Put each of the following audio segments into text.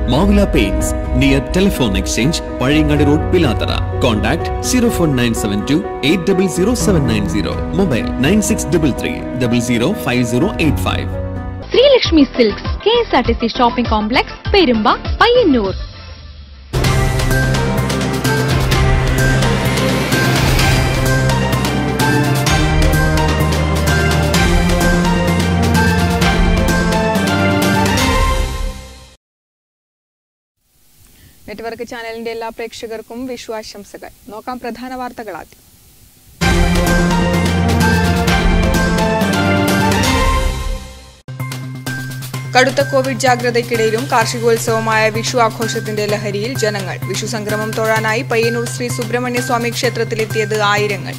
മാവില paints near telephone exchange Pazhayangadi road Pilathara contact zero four nine seven two eight double zero seven nine zero mobile nine six double three double zero five zero eight five Sreelakshmi silks K S R T C shopping complex Perumba Payyannur network ചാനലിന്റെ എല്ലാ പ്രേക്ഷകർക്കും വിഷു ആശംസകൾ നോക്കാം പ്രധാന വാർത്തകൾ ആദ്യം കടുത്ത Covid ജാഗ്രതയ്ക്കിടയിലും കാർഷികോത്സവമായ Vishu ആഘോഷത്തിന്റെ ലഹരിയിൽ ജനങ്ങൾ വിഷു സംക്രമം തൊഴാനായി പയ്യന്നൂർ ശ്രീ സുബ്രഹ്മണ്യ സ്വാമി ക്ഷേത്രത്തിലെത്തിയത് ആയിരങ്ങൾ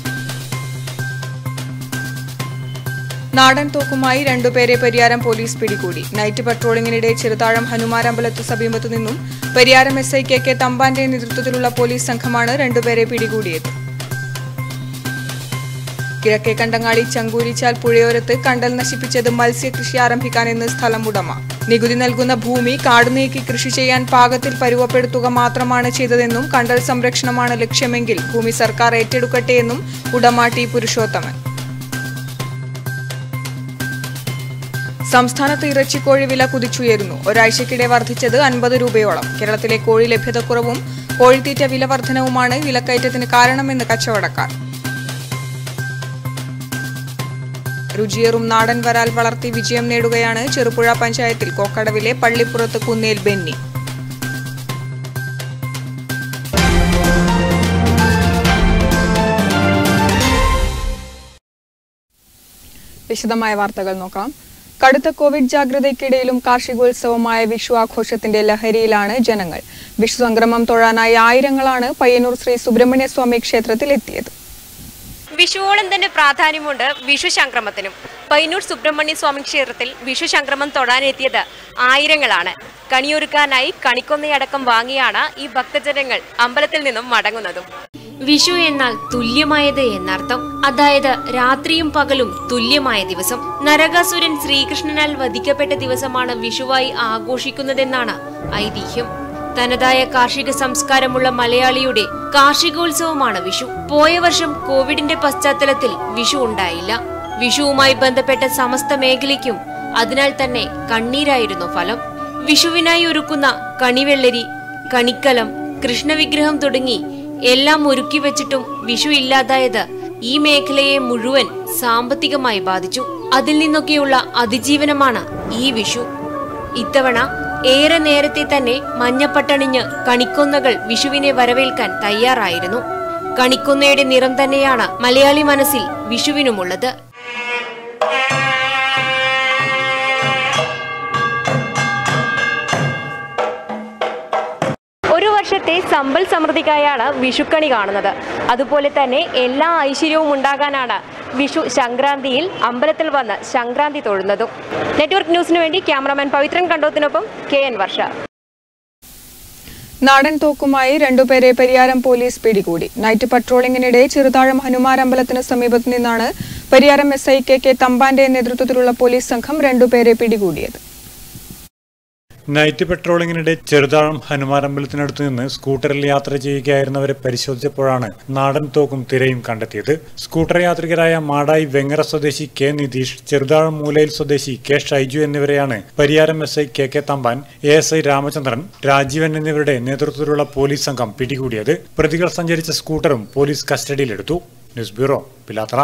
നാടൻ തോക്കുമായി രണ്ടുപേരെ പരിയാരം പോലീസ് പിടികൂടി നൈറ്റ് പട്രോളിംഗിനിടെ ചെറുതാഴം ഹനുമാരമ്പലത്തു സമീപത്തു നിന്നും Pariyaram S I K K തമ്പാന്റെ നേതൃത്വത്തിലുള്ള പോലീസ് സംഘമാണ് രണ്ടുപേരെ പിടികൂടിയത് കിഴക്കേ കണ്ടങ്ങാടി ചങ്കൂരിച്ചാൽ പുഴയോരത്ത് കണ്ടൽ നശിപ്പിച്ചത് മത്സ്യകൃഷി ആരംഭിക്കാനെന്ന് സ്ഥലം ഉടമ നികുതി നൽകുന്ന ഭൂമി കാടുനീക്കി കൃഷി ചെയ്യാൻ പാകത്തിൽ പരുവപ്പെടുത്തുക മാത്രമാണ് ചെയ്തതെന്നും കണ്ടൽ സംരക്ഷണമാണ് ലക്ഷ്യമെങ്കിൽ ഭൂമി സർക്കാർ ഏറ്റെടുക്കട്ടെ എന്നും ഉടമ ടി പുരുഷോത്തമൻ സംസ്ഥാനത്ത് ഇറച്ചിക്കോഴി വില കുതിച്ചുയരുന്നു ഒരാഴ്ചക്കിടെ വർദ്ധിച്ചത് അൻപത് രൂപയോളം കേരളത്തിലെ കോഴി ലഭ്യതക്കുറവും കോഴിത്തീറ്റ വില വർധനവുമാണ് വിലക്കയറ്റത്തിന് കാരണമെന്ന് കച്ചവടക്കാർ രുചിയേറും നാടൻ വരാൽ വളർത്തി വിജയം നേടുകയാണ് ചെറുപുഴ പഞ്ചായത്തിൽ കോക്കടവിലെ പള്ളിപ്പുറത്ത് കുന്നേൽ ബെന്നി വിശദമായ വാർത്തകൾ നോക്കാം കടുത്ത കോവിഡ് ജാഗ്രതയ്ക്കിടയിലും കാർഷികോത്സവമായ വിഷു ആഘോഷത്തിന്റെ ലഹരിയിലാണ് ജനങ്ങൾ വിഷു സംക്രമം തൊഴാനായി ആയിരങ്ങളാണ് പയ്യന്നൂർ ശ്രീ സുബ്രഹ്മണ്യ സ്വാമി ക്ഷേത്രത്തിൽ എത്തിയത് വിഷുവോളം തന്നെ പ്രാധാന്യമുണ്ട് വിഷു സംക്രമത്തിനും പൈനൂർ സുബ്രഹ്മണ്യ സ്വാമി ക്ഷേത്രത്തിൽ വിഷു സംക്രമം തൊഴാനെത്തിയത് ആയിരങ്ങളാണ് കണിയൊരുക്കാനായി കണിക്കൊന്നയടക്കം വാങ്ങിയാണ് ഈ ഭക്തജനങ്ങൾ അമ്പലത്തിൽ നിന്നും മടങ്ങുന്നതും വിഷു എന്നാൽ തുല്യമായത് എന്നർത്ഥം അതായത് രാത്രിയും പകലും തുല്യമായ ദിവസം നരകാസുരൻ ശ്രീകൃഷ്ണനാൽ വധിക്കപ്പെട്ട ദിവസമാണ് വിഷുവായി ആഘോഷിക്കുന്നതെന്നാണ് ഐതിഹ്യം തനതായ കാർഷിക സംസ്കാരമുള്ള മലയാളിയുടെ കാർഷികോത്സവമാണ് വിഷു പോയ വർഷം കോവിഡിന്റെ പശ്ചാത്തലത്തിൽ വിഷു ഉണ്ടായില്ല വിഷുവുമായി ബന്ധപ്പെട്ട സമസ്ത മേഖലയ്ക്കും അതിനാൽ തന്നെ കണ്ണീരായിരുന്നു ഫലം വിഷുവിനായി ഒരുക്കുന്ന കണിവെള്ളരി കണിക്കലം കൃഷ്ണവിഗ്രഹം തുടങ്ങി എല്ലാം ഒരുക്കി വെച്ചിട്ടും വിഷു ഇല്ലാതായത് ഈ മേഖലയെ മുഴുവൻ സാമ്പത്തികമായി ബാധിച്ചു അതിൽ നിന്നൊക്കെയുള്ള അതിജീവനമാണ് ഈ വിഷു ഇത്തവണ ഏറെ നേരത്തെ തന്നെ മഞ്ഞപ്പട്ടണിഞ്ഞ് കണിക്കൊന്നകൾ വിഷുവിനെ വരവേൽക്കാൻ തയ്യാറായിരുന്നു കണിക്കൊന്നയുടെ നിറം തന്നെയാണ് മലയാളി മനസ്സിൽ വിഷുവിനുമുള്ളത് ഒരു വർഷത്തെ സമ്പൽ സമൃദ്ധിക്കായാണ് വിഷുക്കണി കാണുന്നത് അതുപോലെ തന്നെ എല്ലാ ഐശ്വര്യവും ഉണ്ടാകാനാണ് വിഷു സംക്രാന്തിയിൽ അമ്പലത്തിൽ വന്ന് സംക്രാന്തി തൊഴുന്നതും നെറ്റ്വർക്ക് ന്യൂസിനു വേണ്ടി ക്യാമറാമാൻ പവിത്രൻ കണ്ടോത്തിനൊപ്പം കെ എൻ വർഷ നാടൻ തോക്കുമായി രണ്ടുപേരെ പരിയാരം പോലീസ് പിടികൂടി നൈറ്റ് പട്രോളിംഗിനിടെ ചെറുതാഴം ഹനുമാരമ്പലത്തിന് സമീപത്തു നിന്നാണ് Pariyaram S I K K തമ്പാന്റെ നേതൃത്വത്തിലുള്ള പോലീസ് സംഘം രണ്ടുപേരെ പിടികൂടിയത് നൈറ്റ് പെട്രോളിങ്ങിനിടെ ചെറുതാഴം ഹനുമാരമ്പലത്തിനടുത്ത് നിന്ന് സ്കൂട്ടറിൽ യാത്ര ചെയ്യുകയായിരുന്നവരെ പരിശോധിച്ചപ്പോഴാണ് നാടൻ തോക്കും തിരയും കണ്ടെത്തിയത് സ്കൂട്ടർ യാത്രികരായ മാടായി വെങ്ങര സ്വദേശി കെ നിതീഷ് ചെറുതാഴം മൂലയിൽ സ്വദേശി കെ ഷൈജു എന്നിവരെയാണ് Pariyaram S I K K Thampan A S I Ramachandran Rajeevan എന്നിവരുടെ നേതൃത്വത്തിലുള്ള പോലീസ് സംഘം പിടികൂടിയത് പ്രതികൾ സഞ്ചരിച്ച സ്കൂട്ടറും പോലീസ് കസ്റ്റഡിയിലെടുത്തു ന്യൂസ് ബ്യൂറോ പിലാത്തറ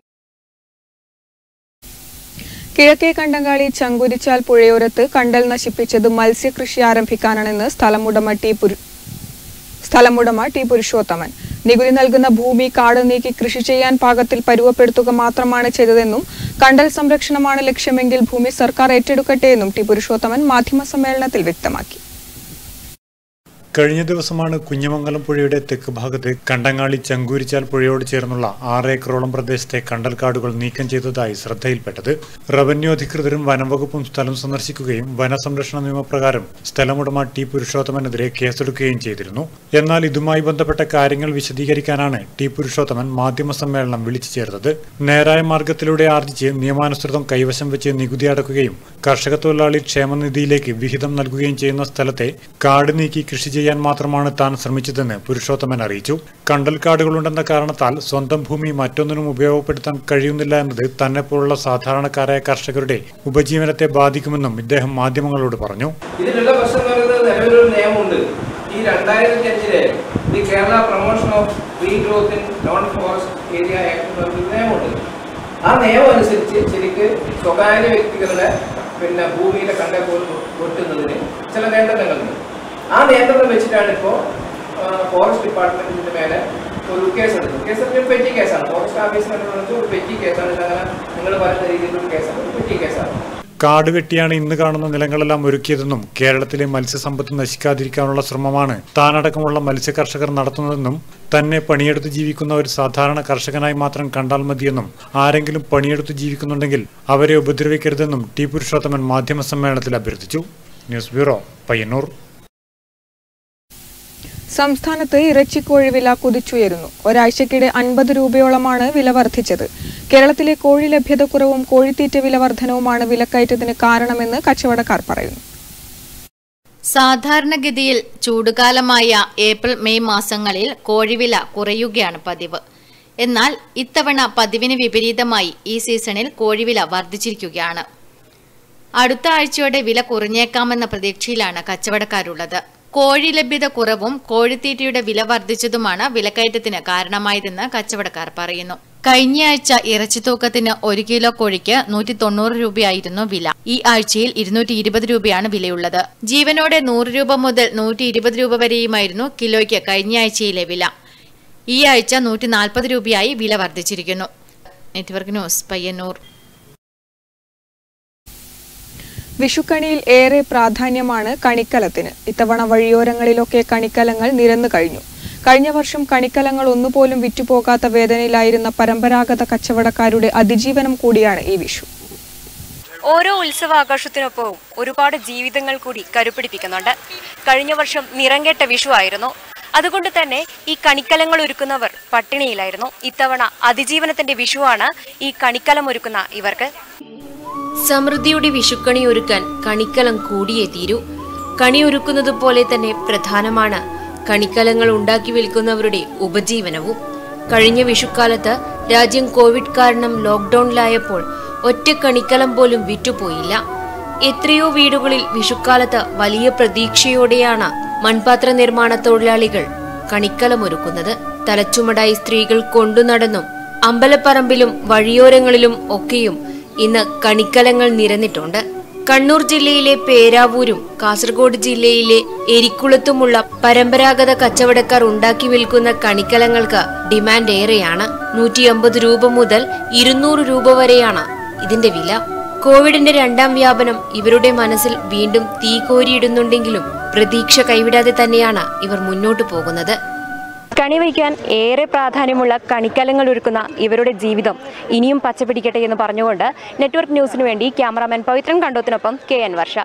കിഴക്കേ കണ്ടങ്ങാളി ചങ്കുരിച്ചാൽ പുഴയോരത്ത് കണ്ടൽ നശിപ്പിച്ചത് മത്സ്യകൃഷി ആരംഭിക്കാനാണെന്ന് സ്ഥലമുടമ ടി പുരു സ്ഥലമുടമ ടി പുരുഷോത്തമൻ നികുതി നൽകുന്ന ഭൂമി കാട് നീക്കി കൃഷി ചെയ്യാൻ പാകത്തിൽ പരുവപ്പെടുത്തുക മാത്രമാണ് ചെയ്തതെന്നും കണ്ടൽ സംരക്ഷണമാണ് ലക്ഷ്യമെങ്കിൽ ഭൂമി സർക്കാർ ഏറ്റെടുക്കട്ടെ എന്നും ടി പുരുഷോത്തമൻ മാധ്യമസമ്മേളനത്തിൽ വ്യക്തമാക്കി കഴിഞ്ഞ ദിവസമാണ് കുഞ്ഞമംഗലം പുഴയുടെ തെക്ക് ഭാഗത്ത് കണ്ടങ്ങാളി ചങ്കൂരിച്ചാൽ പുഴയോട് ചേർന്നുള്ള ആറ് ഏക്കറോളം പ്രദേശത്തെ കണ്ടൽക്കാടുകൾ നീക്കം ചെയ്തതായി ശ്രദ്ധയിൽപ്പെട്ടത് റവന്യൂ അധികൃതരും വനംവകുപ്പും സ്ഥലം സന്ദർശിക്കുകയും വനസംരക്ഷണ നിയമപ്രകാരം സ്ഥലമുടമ ടി പുരുഷോത്തമനെതിരെ കേസെടുക്കുകയും ചെയ്തിരുന്നു എന്നാൽ ഇതുമായി ബന്ധപ്പെട്ട കാര്യങ്ങൾ വിശദീകരിക്കാനാണ് ടി പുരുഷോത്തമൻ മാധ്യമ സമ്മേളനം വിളിച്ചു ചേർത്തത് നേരായ മാർഗത്തിലൂടെ ആർജിച്ച് നിയമാനുസൃതം കൈവശം വെച്ച് നികുതി അടക്കുകയും കർഷക തൊഴിലാളി ക്ഷേമനിധിയിലേക്ക് വിഹിതം നൽകുകയും ചെയ്യുന്ന സ്ഥലത്തെ കാട് നീക്കി കൃഷി ചെയ്യാൻ മാത്രമാണ് താൻ ശ്രമിച്ചതെന്ന് പുരുഷോത്തമൻ അറിയിച്ചു കണ്ടൽക്കാടുകളുണ്ടെന്ന കാരണത്താൽ സ്വന്തം ഭൂമി മറ്റൊന്നിനും ഉപയോഗപ്പെടുത്താൻ കഴിയുന്നില്ല എന്നത് തന്നെപ്പോലുള്ള സാധാരണക്കാരായ കർഷകരുടെ ഉപജീവനത്തെ ബാധിക്കുമെന്നും ഇദ്ദേഹം മാധ്യമങ്ങളോട് പറഞ്ഞു ഇതിലുള്ള പ്രശ്നം എന്ന് പറയുന്നത് നിലവിലൊരു നിയമമുണ്ട് ഈ രണ്ടായിരത്തി അഞ്ചിലെ ഈ Kerala promotion of tree growth in non forest area act എന്ന് പറഞ്ഞൊരു നിയമമുണ്ട് ആ നിയമം അനുസരിച്ച് ശരിക്ക് സ്വകാര്യ വ്യക്തികളുടെ പിന്നെ ഭൂമിയിലെ കണ്ടൽ പോലും വെട്ടുന്നതിന് ചില നിയന്ത്രണങ്ങളുണ്ട് ആ നിയന്ത്രണം വെച്ചിട്ടാണ് ഇപ്പോൾ ഫോറസ്റ്റ് ഡിപ്പാർട്ട്മെന്റിന്റെ മേലെ ഒരു കേസ് എടുത്തത് കേസ് ഒരു പെറ്റി കേസാണ് ഫോറസ്റ്റ് ഓഫീസിനടുത്ത് ഒരു പെറ്റി കേസാണ് ഇതങ്ങനെ നിങ്ങൾ പറയുന്ന രീതിയിലുള്ള ഒരു കേസാണ് ഒരു പെറ്റി കേസാണ് കാട് വെട്ടിയാണ് ഇന്ന് കാണുന്ന നിലങ്ങളെല്ലാം ഒരുക്കിയതെന്നും കേരളത്തിലെ മത്സ്യസമ്പത്ത് നശിക്കാതിരിക്കാനുള്ള ശ്രമമാണ് താനടക്കമുള്ള മത്സ്യ കർഷകർ നടത്തുന്നതെന്നും തന്നെ പണിയെടുത്ത് ജീവിക്കുന്ന ഒരു സാധാരണ കർഷകനായി മാത്രം കണ്ടാൽ മതിയെന്നും ആരെങ്കിലും പണിയെടുത്ത് ജീവിക്കുന്നുണ്ടെങ്കിൽ അവരെ ഉപദ്രവിക്കരുതെന്നും ടി പുരുഷോത്തമൻ മാധ്യമ സമ്മേളനത്തിൽ അഭ്യർത്ഥിച്ചു ന്യൂസ് ബ്യൂറോ പയ്യന്നൂർ സംസ്ഥാനത്ത് ഇറച്ചിക്കോഴി വില കുതിച്ചുയരുന്നു ഒരാഴ്ചക്കിടെ അൻപത് രൂപയോളമാണ് വില വർദ്ധിച്ചത് കേരളത്തിലെ കോഴി ലഭ്യതക്കുറവും കോഴിത്തീറ്റ വില വർധനവുമാണ് വിലക്കയറ്റത്തിന് കാരണമെന്ന് കച്ചവടക്കാർ പറയുന്നു സാധാരണഗതിയിൽ ചൂടുകാലമായ ഏപ്രിൽ മെയ് മാസങ്ങളിൽ കോഴിവില കുറയുകയാണ് പതിവ് എന്നാൽ ഇത്തവണ പതിവിന് വിപരീതമായി ഈ സീസണിൽ കോഴിവില വർദ്ധിച്ചിരിക്കുകയാണ് അടുത്ത ആഴ്ചയോടെ വില കുറഞ്ഞേക്കാമെന്ന പ്രതീക്ഷയിലാണ് കച്ചവടക്കാരുള്ളത് കോഴി ലഭ്യത കുറവും കോഴിത്തീറ്റയുടെ വില വർദ്ധിച്ചതുമാണ് വിലക്കയറ്റത്തിന് കാരണമായതെന്ന് കച്ചവടക്കാർ പറയുന്നു കഴിഞ്ഞയാഴ്ച ഇറച്ചി തൂക്കത്തിന് ഒരു കിലോ കോഴിക്ക് നൂറ്റി തൊണ്ണൂറ് രൂപയായിരുന്നു വില ഈ ആഴ്ചയിൽ ഇരുന്നൂറ്റി ഇരുപത് രൂപയാണ് വിലയുള്ളത് ജീവനോടെ നൂറ് രൂപ മുതൽ നൂറ്റി ഇരുപത് രൂപ വരെയുമായിരുന്നു കിലോയ്ക്ക് കഴിഞ്ഞയാഴ്ചയിലെ വില ഈ ആഴ്ച നൂറ്റി നാൽപ്പത് രൂപയായി വില വർദ്ധിച്ചിരിക്കുന്നു നെറ്റ്വർക്ക് ന്യൂസ് പയ്യന്നൂർ വിഷുക്കണിയിൽ ഏറെ പ്രാധാന്യമാണ് കണിക്കലത്തിന് ഇത്തവണ വഴിയോരങ്ങളിലൊക്കെ കണിക്കലങ്ങൾ നിരന്നു കഴിഞ്ഞു കഴിഞ്ഞ വർഷം കണിക്കലങ്ങൾ ഒന്നുപോലും വിറ്റുപോകാത്ത വേദനയിലായിരുന്ന പരമ്പരാഗത കച്ചവടക്കാരുടെ അതിജീവനം കൂടിയാണ് ഈ വിഷു ഓരോ ഉത്സവാഘോഷത്തിനൊപ്പവും ഒരുപാട് ജീവിതങ്ങൾ കൂടി കരുപിടിപ്പിക്കുന്നുണ്ട് കഴിഞ്ഞ വർഷം നിറംകെട്ട വിഷു ആയിരുന്നു അതുകൊണ്ട് തന്നെ ഈ കണിക്കലങ്ങൾ ഒരുക്കുന്നവർ പട്ടിണിയിലായിരുന്നു ഇത്തവണ അതിജീവനത്തിന്റെ വിഷുവാണ് ഈ കണിക്കലം ഒരുക്കുന്ന ഇവർക്ക് സമൃദ്ധിയുടെ വിഷുക്കണി ഒരുക്കാൻ കണിക്കലം കൂടിയേ തീരൂ കണി ഒരുക്കുന്നത് പോലെ തന്നെ പ്രധാനമാണ് കണിക്കലങ്ങൾ ഉണ്ടാക്കി വിൽക്കുന്നവരുടെ ഉപജീവനവും കഴിഞ്ഞ വിഷുക്കാലത്ത് രാജ്യം കോവിഡ് കാരണം ലോക്ക്ഡൌണിലായപ്പോൾ ഒറ്റ കണിക്കലം പോലും വിറ്റുപോയില്ല എത്രയോ വീടുകളിൽ വിഷുക്കാലത്ത് വലിയ പ്രതീക്ഷയോടെയാണ് മൺപാത്ര നിർമ്മാണ തൊഴിലാളികൾ കണിക്കലമൊരുക്കുന്നത് തലച്ചുമടായി സ്ത്രീകൾ കൊണ്ടുനടന്നും അമ്പലപ്പറമ്പിലും വഴിയോരങ്ങളിലും ഒക്കെയും ഇന്ന് കണിക്കലങ്ങൾ നിരന്നിട്ടുണ്ട് കണ്ണൂർ ജില്ലയിലെ പേരാവൂരും കാസർഗോഡ് ജില്ലയിലെ എരിക്കുളത്തുമുള്ള പരമ്പരാഗത കച്ചവടക്കാർ ഉണ്ടാക്കി വിൽക്കുന്ന കണിക്കലങ്ങൾക്ക് ഡിമാൻഡ് ഏറെയാണ് നൂറ്റി അമ്പത് രൂപ മുതൽ ഇരുന്നൂറ് രൂപ വരെയാണ് ഇതിന്റെ വില കോവിഡിന്റെ രണ്ടാം വ്യാപനം ഇവരുടെ മനസ്സിൽ വീണ്ടും തീ കോരിയിടുന്നുണ്ടെങ്കിലും പ്രതീക്ഷ കൈവിടാതെ തന്നെയാണ് ഇവർ മുന്നോട്ടു പോകുന്നത് കണി വയ്ക്കാൻ ഏറെ പ്രാധാന്യമുള്ള കണിക്കലങ്ങൾ ഒരുക്കുന്ന ഇവരുടെ ജീവിതം ഇനിയും പച്ചപിടിക്കട്ടെ എന്ന് പറഞ്ഞുകൊണ്ട് നെറ്റ്വർക്ക് ന്യൂസിനു വേണ്ടി ക്യാമറാമാൻ പവിത്രൻ കണ്ടോത്തിനൊപ്പം കെ എൻ വർഷ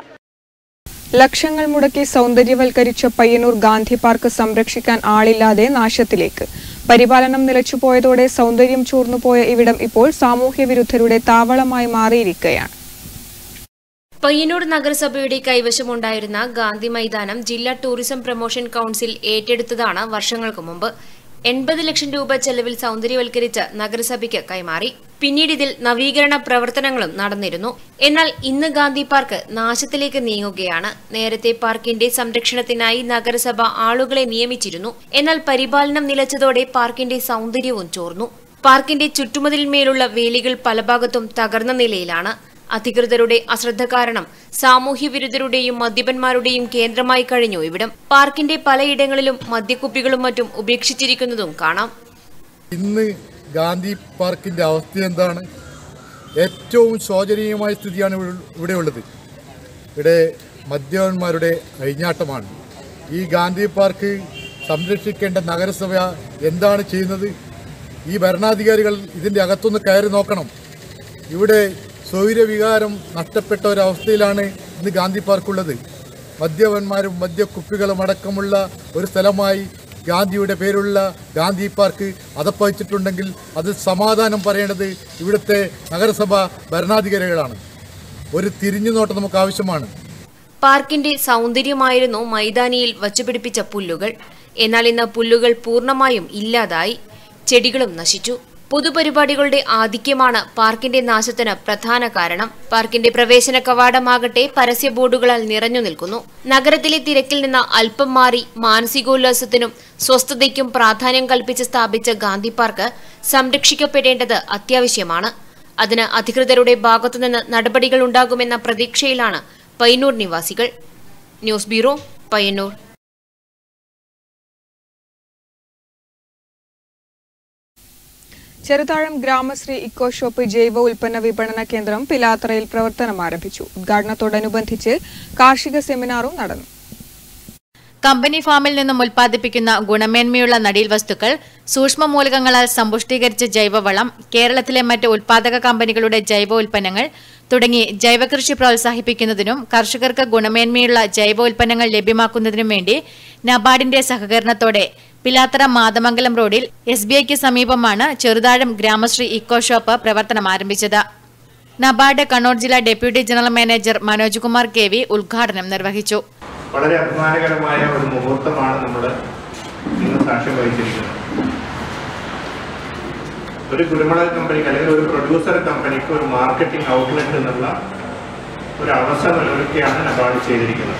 ലക്ഷങ്ങൾ മുടക്കി സൗന്ദര്യവൽക്കരിച്ച പയ്യന്നൂർ ഗാന്ധി പാർക്ക് സംരക്ഷിക്കാൻ ആളില്ലാതെ നാശത്തിലേക്ക് പരിപാലനം നിലച്ചുപോയതോടെ സൗന്ദര്യം ചോർന്നുപോയ ഇവിടം ഇപ്പോൾ സാമൂഹ്യ വിരുദ്ധരുടെ താവളമായി മാറിയിരിക്കുകയാണ് പയ്യന്നൂർ നഗരസഭയുടെ കൈവശമുണ്ടായിരുന്ന ഗാന്ധി മൈതാനം ജില്ലാ ടൂറിസം പ്രൊമോഷൻ കൗൺസിൽ ഏറ്റെടുത്തതാണ് വർഷങ്ങൾക്ക് മുമ്പ് എൺപത് ലക്ഷം രൂപ ചെലവിൽ സൗന്ദര്യവൽക്കരിച്ച് നഗരസഭയ്ക്ക് കൈമാറി പിന്നീട് ഇതിൽ നവീകരണ പ്രവർത്തനങ്ങളും നടന്നിരുന്നു എന്നാൽ ഇന്ന് ഗാന്ധി പാർക്ക് നാശത്തിലേക്ക് നീങ്ങുകയാണ് നേരത്തെ പാർക്കിന്റെ സംരക്ഷണത്തിനായി നഗരസഭ ആളുകളെ നിയമിച്ചിരുന്നു എന്നാൽ പരിപാലനം നിലച്ചതോടെ പാർക്കിന്റെ സൗന്ദര്യവും ചോർന്നു പാർക്കിന്റെ ചുറ്റുമതിലിന്മേലുള്ള വേലികൾ പല ഭാഗത്തും തകർന്ന നിലയിലാണ് അധികൃതരുടെ അശ്രദ്ധ കാരണം സാമൂഹ്യ വിരുദ്ധരുടെയും മദ്യപന്മാരുടെയും കേന്ദ്രമായി കഴിഞ്ഞു ഇവിടം പാർക്കിന്റെ പലയിടങ്ങളിലും മദ്യക്കുപ്പികളും മറ്റും ഉപേക്ഷിച്ചിരിക്കുന്നതും കാണാം ഇന്ന് ഗാന്ധി പാർക്കിൻ്റെ അവസ്ഥ എന്താണ് ഏറ്റവും ശോചനീയമായ സ്ഥിതിയാണ് ഇവിടെ- ഇവിടെ ഉള്ളത് ഇവിടെ മദ്യപന്മാരുടെ അഴിഞ്ഞാട്ടമാണ് ഈ ഗാന്ധി പാർക്ക് സംരക്ഷിക്കേണ്ട നഗരസഭ എന്താണ് ചെയ്യുന്നത് ഈ ഭരണാധികാരികൾ ഇതിൻ്റെ അകത്തൊന്ന് കയറി നോക്കണം ഇവിടെ സ്വൈരവികാരം നഷ്ടപ്പെട്ട ഒരവസ്ഥയിലാണ് ഇന്ന് ഗാന്ധി പാർക്കുള്ളത് മദ്യപന്മാരും മദ്യക്കുപ്പികളും അടക്കമുള്ള ഒരു സ്ഥലമായി ഗാന്ധിയുടെ പേരുള്ള ഗാന്ധി പാർക്ക് അതപ്പതിച്ചിട്ടുണ്ടെങ്കിൽ അത് സമാധാനം പറയേണ്ടത് ഇവിടുത്തെ നഗരസഭ ഭരണാധികാരികളാണ് ഒരു തിരിഞ്ഞുനോട്ടം നമുക്ക് ആവശ്യമാണ് പാർക്കിന്റെ സൗന്ദര്യമായിരുന്നു മൈതാനിയിൽ വച്ചുപിടിപ്പിച്ച പുല്ലുകൾ എന്നാൽ ഇന്ന് പുല്ലുകൾ പൂർണ്ണമായും ഇല്ലാതായി ചെടികളും നശിച്ചു പൊതുപരിപാടികളുടെ ആധിക്യമാണ് പാർക്കിന്റെ നാശത്തിന് പ്രധാന കാരണം പാർക്കിന്റെ പ്രവേശന കവാടമാകട്ടെ പരസ്യ ബോർഡുകളാൽ നിറഞ്ഞു നിൽക്കുന്നു നഗരത്തിലെ തിരക്കിൽ നിന്ന് അല്പം മാറി മാനസികോല്ലാസത്തിനും സ്വസ്ഥതയ്ക്കും പ്രാധാന്യം കൽപ്പിച്ച് സ്ഥാപിച്ച ഗാന്ധി പാർക്ക് സംരക്ഷിക്കപ്പെടേണ്ടത് അത്യാവശ്യമാണ് അതിന് അധികൃതരുടെ ഭാഗത്തുനിന്ന് നടപടികൾ ഉണ്ടാകുമെന്ന പ്രതീക്ഷയിലാണ് പയ്യന്നൂർ നിവാസികൾ news bureau Payyannur Cheruthazham Gramasree eco shop ജൈവ ഉൽപ്പന്ന വിപണന കേന്ദ്രം പിലാത്തറയിൽ പ്രവർത്തനം ആരംഭിച്ചു ഉദ്ഘാടനത്തോടനുബന്ധിച്ച് കാർഷിക സെമിനാറും നടന്നു കമ്പനി ഫാമിൽ നിന്നും ഉൽപ്പാദിപ്പിക്കുന്ന ഗുണമേന്മയുള്ള നടീൽ വസ്തുക്കൾ സൂക്ഷ്മ മൂലകങ്ങളാൽ സമ്പുഷ്ടീകരിച്ച ജൈവവളം കേരളത്തിലെ മറ്റ് ഉൽപ്പാദക കമ്പനികളുടെ ജൈവ ഉൽപ്പന്നങ്ങൾ തുടങ്ങി ജൈവകൃഷി പ്രോത്സാഹിപ്പിക്കുന്നതിനും കർഷകർക്ക് ഗുണമേന്മയുള്ള ജൈവ ഉൽപ്പന്നങ്ങൾ ലഭ്യമാക്കുന്നതിനും വേണ്ടി നബാർഡിന്റെ സഹകരണത്തോടെ പിലാത്തറ മാതമംഗലം റോഡിൽ എസ് ബി ഐക്ക് സമീപമാണ് ചെറുതാഴം ഗ്രാമശ്രീ ഇക്കോ ഷോപ്പ് പ്രവർത്തനം ആരംഭിച്ചത് നബാർഡ് കണ്ണൂർ ജില്ലാ deputy general manager Manoj Kumar K V ഉദ്ഘാടനം നിർവഹിച്ചു വളരെ അഭിമാനകരമായ ഒരു മുഹൂർത്തമാണ് നമ്മൾ ഇന്ന് സാക്ഷ്യം വഹിച്ചിരിക്കുന്നത് ഒരു കുരുമുളക് കമ്പനിക്ക് അല്ലെങ്കിൽ ഒരു പ്രൊഡ്യൂസർ കമ്പനിക്ക് ഒരു മാർക്കറ്റിംഗ് ഔട്ട്ലെറ്റ് എന്നുള്ള ഒരു അവസരം ഒരുക്കിയാണ് നബാർഡ് ചെയ്തിരിക്കുന്നത്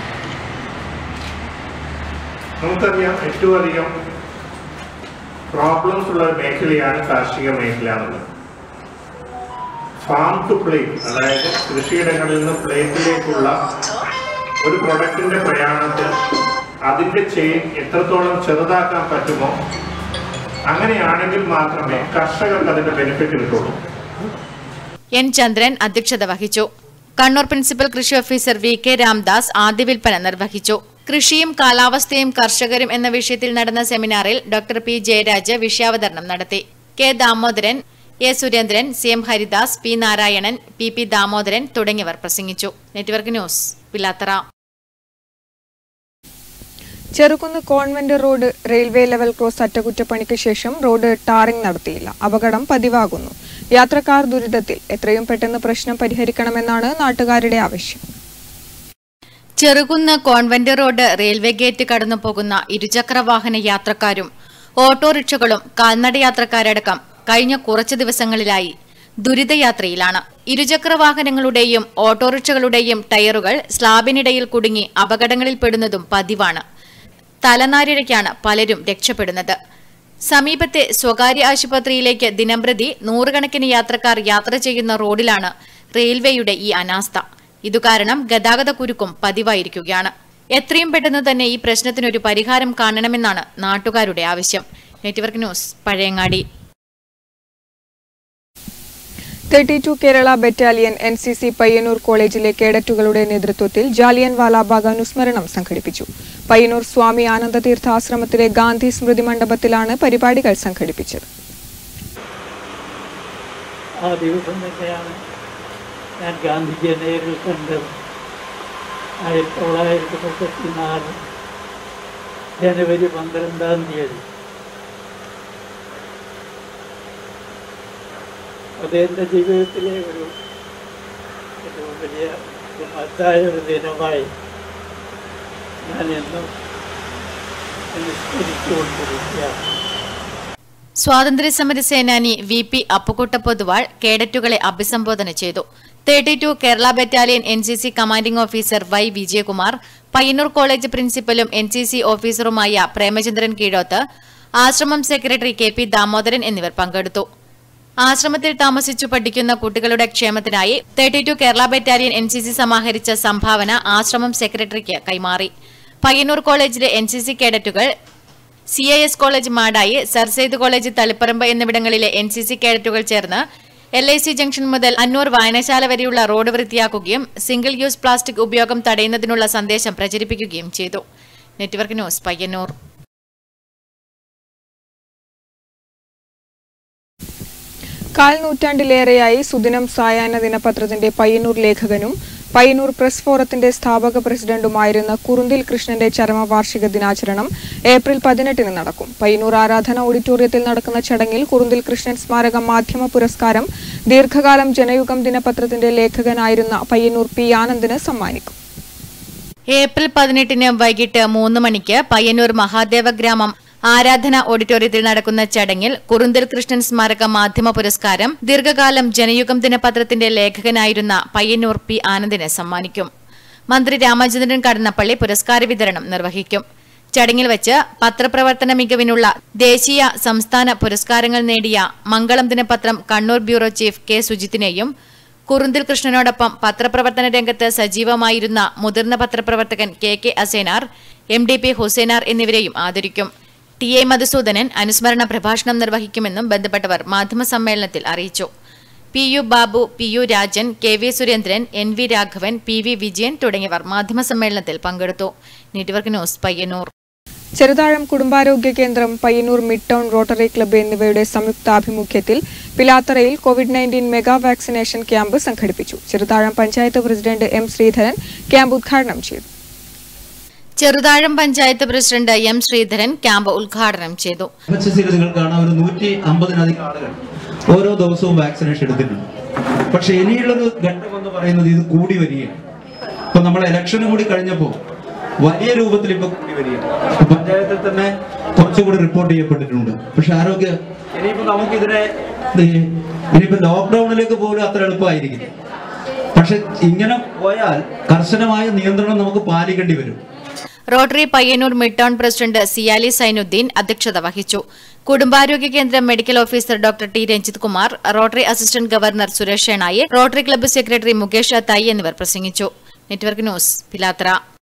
നമുക്കറിയാം ഏറ്റവും അധികം പ്രോബ്ലംസ് ഉള്ള ഒരു മേഖലയാണ് കാർഷിക മേഖല എന്നുള്ളത് ഫാം ടു പ്ലേറ്റ് അതായത് കൃഷിയിടങ്ങളിൽ നിന്ന് പ്ലേറ്റിലേക്കുള്ള ഒരു പ്രൊഡക്റ്റിന്റെ പ്രയാണത്തിൽ അതിന്റെ ചെയിൻ എത്രത്തോളം ചെറുതാക്കാൻ പറ്റുമോ അങ്ങനെയാണെങ്കിൽ മാത്രമേ കർഷകർക്ക് അതിന്റെ ബെനിഫിറ്റ് കിട്ടുള്ളൂ എൻ ചന്ദ്രൻ അധ്യക്ഷത വഹിച്ചു കണ്ണൂർ പ്രിൻസിപ്പൽ കൃഷി ഓഫീസർ വി കെ രാംദാസ് ആദ്യ വിൽപ്പന നിർവഹിച്ചു കൃഷിയും കാലാവസ്ഥയും കർഷകരും എന്ന വിഷയത്തിൽ നടന്ന സെമിനാറിൽ ഡോക്ടർ പി ജയരാജ് വിഷയാവതരണം നടത്തി K Damodaran A Surendran C M Haridas P Narayanan P P Damodaran തുടങ്ങിയവർ പ്രസംഗിച്ചു network news Pilathara Cherukunnu convent road railway level cross അറ്റകുറ്റപ്പണിക്ക് ശേഷം റോഡ് ടാറിംഗ് നടത്തിയില്ല അപകടം പതിവാകുന്നു യാത്രക്കാർ ദുരിതത്തിൽ എത്രയും പെട്ടെന്ന് പ്രശ്നം പരിഹരിക്കണമെന്നാണ് നാട്ടുകാരുടെ ആവശ്യം Cherukunnu convent road railway gate കടന്നു പോകുന്ന ഇരുചക്ര വാഹന യാത്രക്കാരും ഓട്ടോറിക്ഷകളും കാൽനട യാത്രക്കാരടക്കം കഴിഞ്ഞ കുറച്ചു ദിവസങ്ങളിലായി ദുരിതയാത്രയിലാണ് ഇരുചക്ര വാഹനങ്ങളുടെയും ഓട്ടോറിക്ഷകളുടെയും ടയറുകൾ സ്ലാബിനിടയിൽ കുടുങ്ങി അപകടങ്ങളിൽപ്പെടുന്നതും പതിവാണ് തലനാരിഴയ്ക്കാണ് പലരും രക്ഷപ്പെടുന്നത് സമീപത്തെ സ്വകാര്യ ആശുപത്രിയിലേക്ക് ദിനംപ്രതി നൂറുകണക്കിന് യാത്രക്കാർ യാത്ര ചെയ്യുന്ന റോഡിലാണ് റെയിൽവേയുടെ ഈ അനാസ്ഥ ഇതുകാരണം ഗതാഗത കുരുക്കും പതിവായിരിക്കുകയാണ് എത്രയും പെട്ടെന്ന് തന്നെ ഈ പ്രശ്നത്തിനൊരു പരിഹാരം കാണണമെന്നാണ് നാട്ടുകാരുടെ ആവശ്യം network news Pazhayangadi thirty two Kerala battalion N C C Payyannur കോളേജിലെ കേഡറ്റുകളുടെ നേതൃത്വത്തിൽ ജാലിയൻ വാലാബാഗ് അനുസ്മരണം സംഘടിപ്പിച്ചു പയ്യന്നൂർ സ്വാമി ആനന്ദതീർത്ഥ ആശ്രമത്തിലെ ഗാന്ധി സ്മൃതി മണ്ഡപത്തിലാണ് പരിപാടികൾ സംഘടിപ്പിച്ചത് ആ ദിവസം തന്നെയാണ് ഞാൻ ഗാന്ധിജിയെ നേരിൽ കണ്ടത് ആയിരത്തി തൊള്ളായിരത്തി മുപ്പത്തി നാല് ജനുവരി പന്ത്രണ്ടാം തീയതി അത് എൻ്റെ ജീവിതത്തിലെ ഒരു ഒരു വലിയ ഒരു മഹത്തായ ഒരു ദിനമായി ഞാൻ എന്നും അനുസ്മരിച്ചുകൊണ്ടിരിക്കുകയാണ് സ്വാതന്ത്ര്യസമര സേനാനി വി പി അപ്പുക്കുട്ട പൊതുവാൾ കേഡറ്റുകളെ അഭിസംബോധന ചെയ്തു thirty two Kerala battalion N C C commanding officer Y Vijayakumar Payyannur college പ്രിൻസിപ്പലും എൻ സി സി ഓഫീസറുമായ പ്രേമചന്ദ്രൻ കീഴോത്ത് ആശ്രമം സെക്രട്ടറി കെ പി ദാമോദരൻ എന്നിവർ പങ്കെടുത്തു ആശ്രമത്തിൽ താമസിച്ചു പഠിക്കുന്ന കുട്ടികളുടെ ക്ഷേമത്തിനായി thirty two Kerala battalion N C C സമാഹരിച്ച സംഭാവന ആശ്രമം സെക്രട്ടറിക്ക് കൈമാറി പയ്യന്നൂർ കോളേജിലെ എൻ സി സി കേഡറ്റുകൾ C I S college Madayi sir Syed college Thaliparamba എന്നിവിടങ്ങളിലെ എൻ സി സി കേഡറ്റുകൾ ചേർന്ന് എൽ ഐ സി ജംഗ്ഷൻ മുതൽ അന്നൂർ വായനശാല വരെയുള്ള റോഡ് വൃത്തിയാക്കുകയും സിംഗിൾ യൂസ് പ്ലാസ്റ്റിക് ഉപയോഗം തടയുന്നതിനുള്ള സന്ദേശം പ്രചരിപ്പിക്കുകയും ചെയ്തു നെറ്റ്വർക്ക് ന്യൂസ് പയ്യന്നൂർ കാൽ നൂറ്റാണ്ടിലേറെയായി സുദിനം സായാഹ്ന ദിനപത്രത്തിന്റെ പയ്യന്നൂർ ലേഖകനും പയ്യന്നൂർ പ്രസ് ഫോറത്തിന്റെ സ്ഥാപക പ്രസിഡന്റുമായിരുന്ന കുറുന്തിൽ കൃഷ്ണന്റെ ചരമവാർഷിക ദിനാചരണം ഏപ്രിൽ പതിനെട്ടിന് നടക്കും പയ്യന്നൂർ ആരാധന ഓഡിറ്റോറിയത്തിൽ നടക്കുന്ന ചടങ്ങിൽ കുറുന്തിൽ കൃഷ്ണൻ സ്മാരക മാധ്യമ പുരസ്കാരം ദീർഘകാലം ജനയുഗം ദിനപത്രത്തിന്റെ ലേഖകനായിരുന്ന പയ്യന്നൂർ പി ആനന്ദിന് സമ്മാനിക്കും ഏപ്രിൽ പതിനെട്ടിന് വൈകിട്ട് മൂന്ന് മണിക്ക് പയ്യന്നൂർ മഹാദേവ ഗ്രാമം ആരാധന ഓഡിറ്റോറിയത്തിൽ നടക്കുന്ന ചടങ്ങിൽ കുറുന്തൽ കൃഷ്ണൻ സ്മാരക മാധ്യമ പുരസ്കാരം ദീർഘകാലം ജനയുഗം ദിനപത്രത്തിന്റെ ലേഖകനായിരുന്ന പയ്യന്നൂർ പി ആനന്ദിന് സമ്മാനിക്കും മന്ത്രി രാമചന്ദ്രൻ കടന്നപ്പള്ളി പുരസ്കാര വിതരണം നിർവഹിക്കും ചടങ്ങിൽ വെച്ച് പത്രപ്രവർത്തന മികവിനുള്ള ദേശീയ സംസ്ഥാന പുരസ്കാരങ്ങൾ നേടിയ മംഗളം ദിനപത്രം കണ്ണൂർ ബ്യൂറോ ചീഫ് കെ സുജിത്തിനെയും കുറുന്തിൽ കൃഷ്ണനോടൊപ്പം പത്രപ്രവർത്തന രംഗത്ത് സജീവമായിരുന്ന മുതിർന്ന പത്രപ്രവർത്തകൻ K K Asenar M D P Husainar എന്നിവരെയും ആദരിക്കും ടി എ മധുസൂദനൻ അനുസ്മരണ പ്രഭാഷണം നിർവഹിക്കുമെന്നും ബന്ധപ്പെട്ടവർ മാധ്യമസമ്മേളനത്തിൽ അറിയിച്ചു P U Babu P U Rajan K V Surendran N V Raghavan P V Vijayan തുടങ്ങിയവർ മാധ്യമസമ്മേളനത്തിൽ പങ്കെടുത്തു നെറ്റ്വർക്ക് ന്യൂസ് പയ്യന്നൂർ ചെറുതാഴം കുടുംബാരോഗ്യ കേന്ദ്രം Payyannur mid town rotary club എന്നിവയുടെ സംയുക്താഭിമുഖ്യത്തിൽ പിലാത്തറയിൽ COVID nineteen mega vaccination camp സംഘടിപ്പിച്ചു Cheruthazham panchayat president M Sreedharan camp ഉദ്ഘാടനം ചെയ്തു Cheruthazham panchayat president M Sreedharan camp ഉദ്ഘാടനം ചെയ്തു എച്ച് എസ് നിങ്ങൾ കാണാം ഒരു നൂറ്റി അമ്പതിനധികം ആളുകൾ ഓരോ ദിവസവും വാക്സിനേഷൻ എടുത്തിട്ടുണ്ട് പക്ഷെ ഇനിയുള്ളൊരു ഘട്ടം എന്ന് പറയുന്നത് ഇത് കൂടി വരികയാണ് ഇപ്പൊ നമ്മൾ ഇലക്ഷനും കൂടി കഴിഞ്ഞപ്പോൾ വലിയ രൂപത്തിൽ ഇപ്പൊ കൂടി വരികയാണ് ഇപ്പൊ പഞ്ചായത്തിൽ തന്നെ കുറച്ചുകൂടി റിപ്പോർട്ട് ചെയ്യപ്പെട്ടിട്ടുണ്ട് പക്ഷെ ആരോഗ്യ ഇനിയിപ്പോ നമുക്കിതിനെ ഈ ഇനിയിപ്പോ ലോക്ക്ഡൌണിലേക്ക് പോലും അത്ര എളുപ്പമായിരിക്കില്ല പക്ഷെ ഇങ്ങനെ പോയാൽ കർശനമായ നിയന്ത്രണം നമുക്ക് പാലിക്കേണ്ടി വരും rotary Payyannur mid town president Siyali Sainudheen അധ്യക്ഷത വഹിച്ചു കുടുംബാരോഗ്യ കേന്ദ്രം medical officer doctor T Ranjith Kumar rotary assistant governor Suresh Shenoy rotary club secretary Mukesh Athayi എന്നിവർ പ്രസംഗിച്ചു നെറ്റ്വർക്ക് ന്യൂസ് പിലാത്ര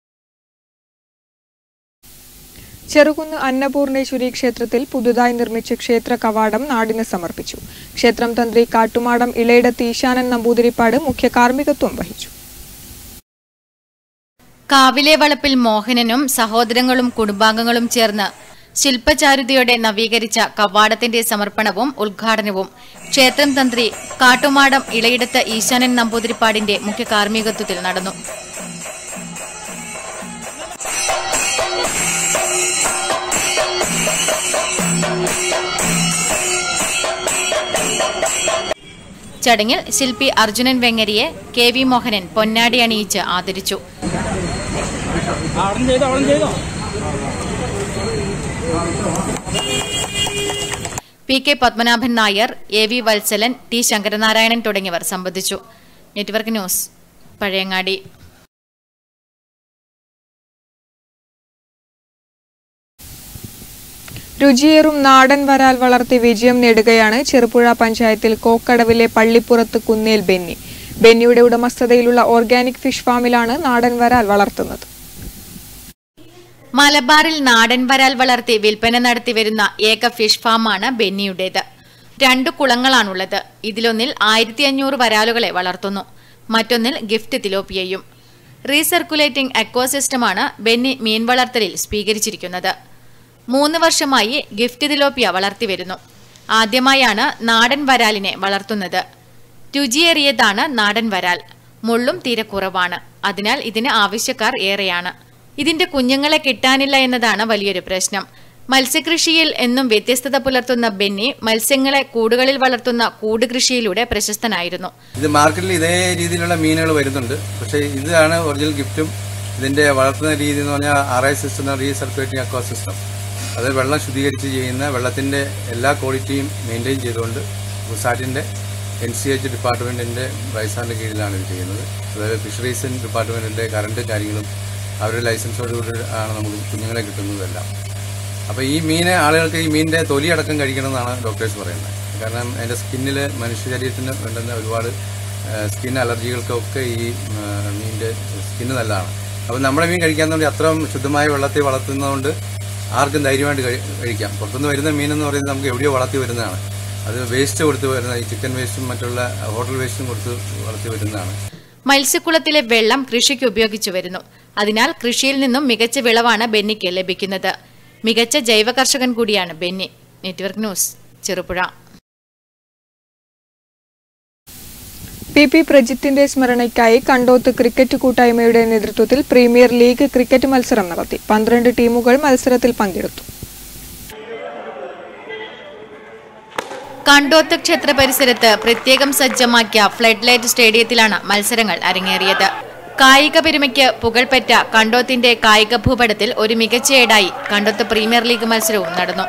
ചെറുകുന്ന് അന്നപൂർണേശ്വരി ക്ഷേത്രത്തിൽ പുതുതായി നിർമ്മിച്ച ക്ഷേത്ര കവാടം നാടിന് സമർപ്പിച്ചു ക്ഷേത്രം തന്ത്രി കാട്ടുമാടം ഇളയിടത്ത് ഈശാനൻ നമ്പൂതിരിപ്പാട് മുഖ്യ കാർമ്മികത്വം വഹിച്ചു കാവിലെ വളപ്പിൽ മോഹനനും സഹോദരങ്ങളും കുടുംബാംഗങ്ങളും ചേർന്ന് ശില്പചാരുതയോടെ നവീകരിച്ച കവാടത്തിന്റെ സമർപ്പണവും ഉദ്ഘാടനവും ക്ഷേത്രം തന്ത്രി കാട്ടുമാടം ഇളയിടത്ത് ഈശാനൻ നമ്പൂതിരിപ്പാടിന്റെ മുഖ്യ കാർമ്മികത്വത്തിൽ നടന്നു ചടങ്ങിൽ ശില്പി അർജുനൻ വെങ്ങരിയെ കെ വി മോഹനൻ പൊന്നാടി അണിയിച്ച് ആദരിച്ചു P K Padmanabhan Nair A V Vathsalan T Sankaranarayanan തുടങ്ങിയവർ സംബന്ധിച്ചു നെറ്റ്വർക്ക് ന്യൂസ് പഴയങ്ങാടി രുചിയേറും നാടൻ വരാൽ വളർത്തി വിജയം നേടുകയാണ് ചെറുപുഴ പഞ്ചായത്തിൽ കോക്കടവിലെ പള്ളിപ്പുറത്ത് കുന്നേൽ ബെന്നി ബെന്നിയുടെ ഉടമസ്ഥതയിലുള്ള ഓർഗാനിക് ഫിഷ് ഫാമിലാണ് നാടൻ വരാൽ വളർത്തുന്നത് മലബാറിൽ നാടൻ വരാൽ വളർത്തി വിൽപ്പന നടത്തിവരുന്ന ഏക ഫിഷ് ഫാമാണ് ബെന്നിയുടേത് രണ്ടു കുളങ്ങളാണുള്ളത് ഇതിലൊന്നിൽ ആയിരത്തി അഞ്ഞൂറ് വരാലുകളെ വളർത്തുന്നു മറ്റൊന്നിൽ ഗിഫ്റ്റ് തിലോപ്പിയയും റീസർക്കുലേറ്റിംഗ് അക്വാസിസ്റ്റമാണ് ബെന്നി മീൻ വളർത്തലിൽ സ്വീകരിച്ചിരിക്കുന്നത് മൂന്ന് വർഷമായി ഗിഫ്റ്റ് തിലോപ്പിയ വളർത്തിവരുന്നു ആദ്യമായാണ് നാടൻ വരാലിനെ വളർത്തുന്നത് രുചിയേറിയതാണ് നാടൻ വരാൽ മുള്ളും തീരെ കുറവാണ് അതിനാൽ ഇതിന് ആവശ്യക്കാർ ഏറെയാണ് ഇതിന്റെ കുഞ്ഞുങ്ങളെ കിട്ടാനില്ല എന്നതാണ് വലിയൊരു പ്രശ്നം മത്സ്യകൃഷിയിൽ എന്നും വ്യത്യസ്തത പുലർത്തുന്ന ബെന്നി മത്സ്യങ്ങളെ കൂടുകളിൽ വളർത്തുന്ന കൂട് കൃഷിയിലൂടെ പ്രശസ്തനായിരുന്നു ഇത് മാർക്കറ്റിൽ ഇതേ രീതിയിലുള്ള മീനുകൾ വരുന്നുണ്ട് പക്ഷേ ഇതാണ് ഒറിജിനൽ ഗിഫ്റ്റും ഇതിന്റെ വളർത്തുന്ന രീതി എന്ന് പറഞ്ഞാൽ R I system recirculating aqua system അത് വെള്ളം ശുദ്ധീകരിച്ച് ചെയ്യുന്ന വെള്ളത്തിന്റെ എല്ലാ ക്വാളിറ്റിയും മെയിൻറ്റെയിൻ ചെയ്തുകൊണ്ട് ഗുസാറ്റിന്റെ എൻ സി എച്ച് ഡിപ്പാർട്ട്മെന്റിന്റെ വൈസാറിന്റെ കീഴിലാണ് ഇത് ചെയ്യുന്നത് അതായത് ഫിഷറീസ് ഡിപ്പാർട്ട്മെന്റിന്റെ കറണ്ട് കാര്യങ്ങളും അവരുടെ ലൈസൻസോടുകൂടി ആണ് നമുക്ക് കുഞ്ഞുങ്ങളെ കിട്ടുന്നതെല്ലാം അപ്പോൾ ഈ മീനെ ആളുകൾക്ക് ഈ മീനിന്റെ തൊലി അടക്കം കഴിക്കണമെന്നാണ് ഡോക്ടേഴ്സ് പറയുന്നത് കാരണം അതിന്റെ സ്കിന്നിൽ മനുഷ്യ ശരീരത്തിന് വേണ്ടുന്ന ഒരുപാട് സ്കിൻ അലർജികൾക്കൊക്കെ ഈ ആ, മീനിന്റെ സ്കിന്ന് നല്ലതാണ് അപ്പോൾ നമ്മുടെ മീൻ കഴിക്കാത്തതുകൊണ്ട് അത്രയും ശുദ്ധമായ വെള്ളത്തിൽ വളർത്തുന്നതുകൊണ്ട് ആർക്കും ധൈര്യമായിട്ട് കഴി- കഴിക്കാം പുറത്തുനിന്ന് വരുന്ന മീൻ എന്ന് പറയുന്നത് നമുക്ക് എവിടെയോ വളർത്തി വരുന്നതാണ് അത് വേസ്റ്റ് കൊടുത്ത് വരുന്ന ഈ ചിക്കൻ വേസ്റ്റും മറ്റുള്ള ഹോട്ടൽ വേസ്റ്റും കൊടുത്ത് വളർത്തി വരുന്നതാണ് മത്സ്യക്കുളത്തിലെ വെള്ളം കൃഷിക്ക് ഉപയോഗിച്ചു വരുന്നു അതിനാൽ കൃഷിയിൽ നിന്നും മികച്ച വിളവാണ് ബെന്നിക്ക് ലഭിക്കുന്നത് മികച്ച ജൈവ കർഷകൻ കൂടിയാണ് Benny network news Cherupuzha P P പ്രജിത്തിന്റെ സ്മരണയ്ക്കായി കണ്ടോത്ത് ക്രിക്കറ്റ് കൂട്ടായ്മയുടെ നേതൃത്വത്തിൽ പ്രീമിയർ ലീഗ് ക്രിക്കറ്റ് മത്സരം നടത്തി പന്ത്രണ്ട് ടീമുകൾ മത്സരത്തിൽ പങ്കെടുത്തു കണ്ടോത്ത് ക്ഷേത്ര പരിസരത്ത് പ്രത്യേകം സജ്ജമാക്കിയ ഫ്ലഡ് ലൈറ്റ് സ്റ്റേഡിയത്തിലാണ് മത്സരങ്ങൾ അരങ്ങേറിയത് കായിക പെരുമയ്ക്ക് പുകൾപെറ്റ കണ്ടോത്തിന്റെ കായിക ഭൂപടത്തിൽ ഒരു മികച്ച ഏടായി കണ്ടോത്ത് പ്രീമിയർ ലീഗ് മത്സരവും നടന്നു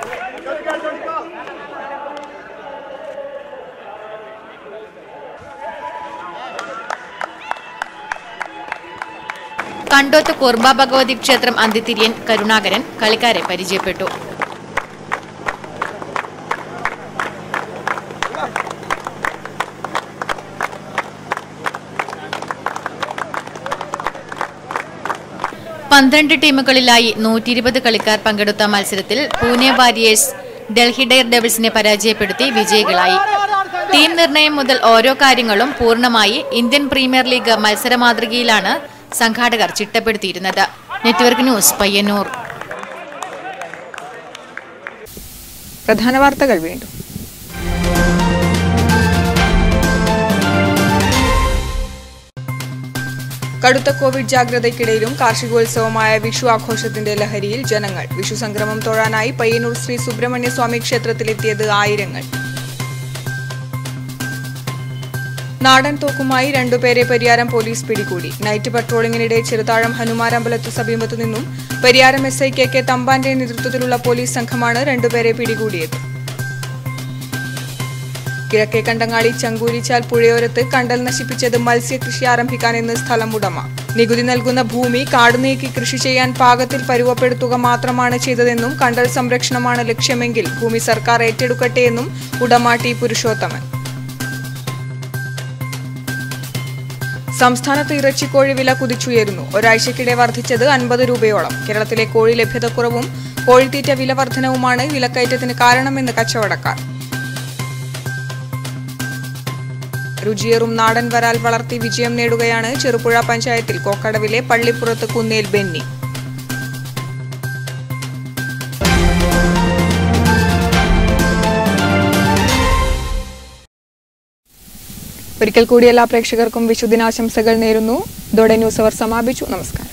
കണ്ടോത്ത് കുർബ ഭഗവതി ക്ഷേത്രം അന്തിതിരിയൻ കരുണാകരൻ കളിക്കാരെ പരിചയപ്പെട്ടു പന്ത്രണ്ട് ടീമുകളിലായി നൂറ്റി ഇരുപത് കളിക്കാർ പങ്കെടുത്ത മത്സരത്തിൽ പൂനെ വാരിയേഴ്സ് ഡൽഹി ഡെയർ ഡെവിൾസിനെ പരാജയപ്പെടുത്തി വിജയികളായി ടീം നിർണയം മുതൽ ഓരോ കാര്യങ്ങളും പൂർണ്ണമായി ഇന്ത്യൻ പ്രീമിയർ ലീഗ് മത്സര മാതൃകയിലാണ് സംഘാടകർ ചിട്ടപ്പെടുത്തിയിരുന്നത് നെറ്റ്വർക്ക് ന്യൂസ് പയ്യന്നൂർ പ്രധാന വാർത്തകൾ വീണ്ടും കടുത്ത കോവിഡ് ജാഗ്രതയ്ക്കിടയിലും കാർഷികോത്സവമായ വിഷു ആഘോഷത്തിന്റെ ലഹരിയിൽ ജനങ്ങൾ വിഷു സംക്രമം തൊഴാനായി പയ്യന്നൂർ ശ്രീ സുബ്രഹ്മണ്യ സ്വാമി ക്ഷേത്രത്തിലെത്തിയത് ആയിരങ്ങൾ നാടൻ തോക്കുമായി രണ്ടുപേരെ പരിയാരം പോലീസ് പിടികൂടി നൈറ്റ് പട്രോളിംഗിനിടെ ചെറുതാഴം ഹനുമാരമ്പലത്തു സമീപത്തു നിന്നും Pariyaram S I K K തമ്പാന്റെ നേതൃത്വത്തിലുള്ള പോലീസ് സംഘമാണ് രണ്ടുപേരെ പിടികൂടിയത് കിഴക്കേ കണ്ടങ്ങാളി ചങ്കൂരിച്ചാൽ പുഴയോരത്ത് കണ്ടൽ നശിപ്പിച്ചത് മത്സ്യകൃഷി ആരംഭിക്കാനെന്ന് സ്ഥലം ഉടമ നികുതി നൽകുന്ന ഭൂമി കാട് നീക്കി കൃഷി ചെയ്യാൻ പാകത്തിൽ പരുവപ്പെടുത്തുക മാത്രമാണ് ചെയ്തതെന്നും കണ്ടൽ സംരക്ഷണമാണ് ലക്ഷ്യമെങ്കിൽ ഭൂമി സർക്കാർ ഏറ്റെടുക്കട്ടെ എന്നും ഉടമ ടി പുരുഷോത്തമൻ സംസ്ഥാനത്ത് ഇറച്ചിക്കോഴി വില കുതിച്ചുയരുന്നു ഒരാഴ്ചക്കിടെ വർദ്ധിച്ചത് അൻപത് രൂപയോളം കേരളത്തിലെ കോഴി ലഭ്യതക്കുറവും കോഴിത്തീറ്റ വില വർധനവുമാണ് വിലക്കയറ്റത്തിന് കാരണമെന്ന് കച്ചവടക്കാർ രുചിയേറും നാടൻ വരാൽ വളർത്തി വിജയം നേടുകയാണ് ചെറുപുഴ പഞ്ചായത്തിൽ കോക്കടവിലെ പള്ളിപ്പുറത്ത് കുന്നേൽ ബെന്നി ഒരിക്കൽ കൂടി എല്ലാ പ്രേക്ഷകർക്കും വിശുദിനാശംസകൾ നേരുന്നു ഇതോടെ ന്യൂസ് അവർ സമാപിച്ചു നമസ്കാരം